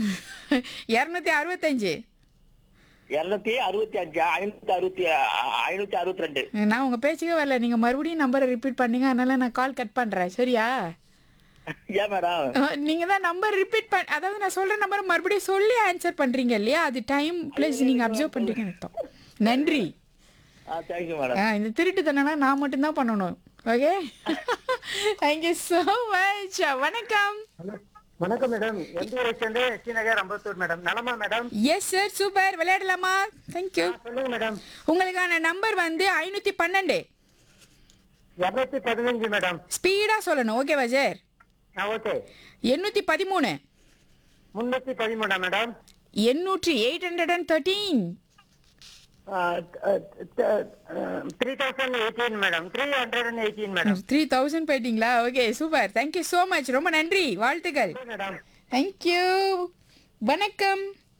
இரநூத்தி அறுபத்தஞ்சு இருநூத்தி அறுபத்தி அஞ்சு ஐநூத்தி அறுபத்தி ஐநூத்தி அறுபத்தி ரெண்டு நான் உங்க பேச்சுக்கே வரல நீங்க மறுபடியும் நம்பரை ரிப்பீட் பண்ணீங்க அதனால நான் கால் கட் பண்றேன் சரியா ஏன் மேடம் அஹ், நீங்க தான் நம்பர் ரிப்பீட் பண்ண அதாவது நான் சொல்ற நம்பரை மறுபடியும் சொல்லி ஆன்சர் பண்றீங்க இல்லையா அது டைம் பிளஸ் நீங்க அப்சர்வ் பண்றீங்கன்னு அர்த்தம் நன்றி ஆ தேங்க்யூ மேடம் ஆ, இந்த திருட்டுத்தனா நான் மட்டும்தான் பண்ணணும் ஓகே தேங்க்யூ ஸோ மச் வணக்கம் வணக்கம் மேடம் எந்த ஊரை சேர்ந்து டி நகர் அம்பத்தூர் மேடம் நலமா மேடம் எஸ் சார் சூப்பர் விளையாடலாமா தேங்க்யூ சொல்லுங்க மேடம் உங்களுக்கான நம்பர் வந்து ஐநூற்றி பன்னெண்டு இருநூத்தி பதினஞ்சு மேடம் ஸ்பீடாக சொல்லணும் ஓகேவா சார் ஆ ஓகே எண்ணூற்றி பதிமூணு முன்னூத்தி பதிமூணா மேடம் எண்ணூற்றி eight hundred and thirteen three thousand eighteen madam three hundred and eighteen madam three thousand போயிட்டீங்களா okay super thank you so much ரொம்ப நன்றி வாழ்த்துக்கள் மேடம் தேங்க்யூ வணக்கம்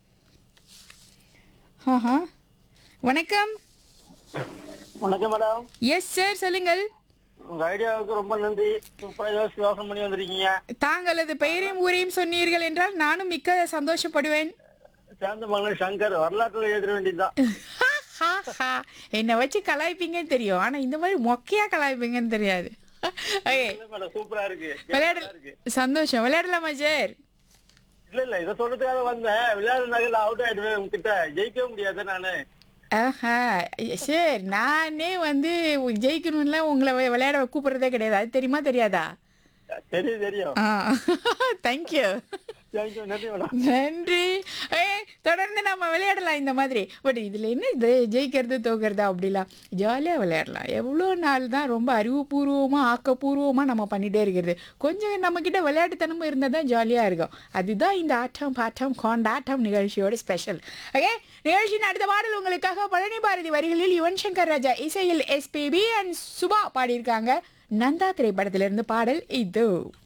ஆஹா வணக்கம் வணக்கம் மேடம் எஸ் சார் சொல்லுங்கள் உங்க ஐடியாவுக்கு ரொம்ப நன்றி சூப்பரா யோசிச்சு யோசனை பண்ணி வந்திருக்கீங்க தாங்களது பெயரையும் ஊரையும் சொன்னீர்கள் என்றால் நானும் மிக்க சந்தோஷப்படுவேன் சேர்ந்த மகன் சங்கர் வரலாற்றுல எழுத வேண்டியதுதான் ஹா, ஹா. என்னை வச்சு கலாய்ப்பீங்கன்னு தெரியும் ஆனா இந்த மாதிரி மொக்கையா கலாய்ப்பீங்கன்னு தெரியாது ஓகே இல்ல மேடம் சூப்பரா இருக்கு விளையாட நல்லா இருக்கு சந்தோஷம் விளையாடலாமா சார் இல்ல இல்ல இதை சொல்றதுக்காக வந்தேன் விளையாடு நகர்ல அவுட் ஆயிடுவேன் உங்ககிட்ட ஜெயிக்கவே முடியாது நானு ஆஹா சார் நானே வந்து ஜெயிக்கணும்ல உங்களை வி- விளையாட கூப்பிடுறதே கிடையாது அது தெரியுமா தெரியாதா தெரியும் தெரியும் ஆ தேங்க்யூ தேங்க்யூ நன்றி மேடம் நன்றி ஏய் தொடர்ந்து நம்ம விளையாடலாம் இந்த மாதிரி பட் இதில் என்ன இது ஜெயிக்கிறது தோக்கிறது அப்படிலாம் ஜாலியாக விளையாடலாம் எவ்வளோ நாள் தான் ரொம்ப அறிவுபூர்வமாக ஆக்கப்பூர்வமாக நம்ம பண்ணிகிட்டே இருக்கிறது கொஞ்சம் நம்மக்கிட்ட விளையாட்டுத்தனமும் இருந்தால் தான் ஜாலியாக இருக்கும் அதுதான் இந்த ஆட்டம் பாட்டம் கொண்டாட்டம் நிகழ்ச்சியோட ஸ்பெஷல் ஓகே நிகழ்ச்சியின் அடுத்த பாடல் உங்களுக்காக பழனி பாரதி வரிகளில் யுவன் சங்கர் ராஜா இசையில் எஸ்பிபி அண்ட் சுபா பாடியிருக்காங்க நந்தா திரைப்படத்திலிருந்து பாடல் இது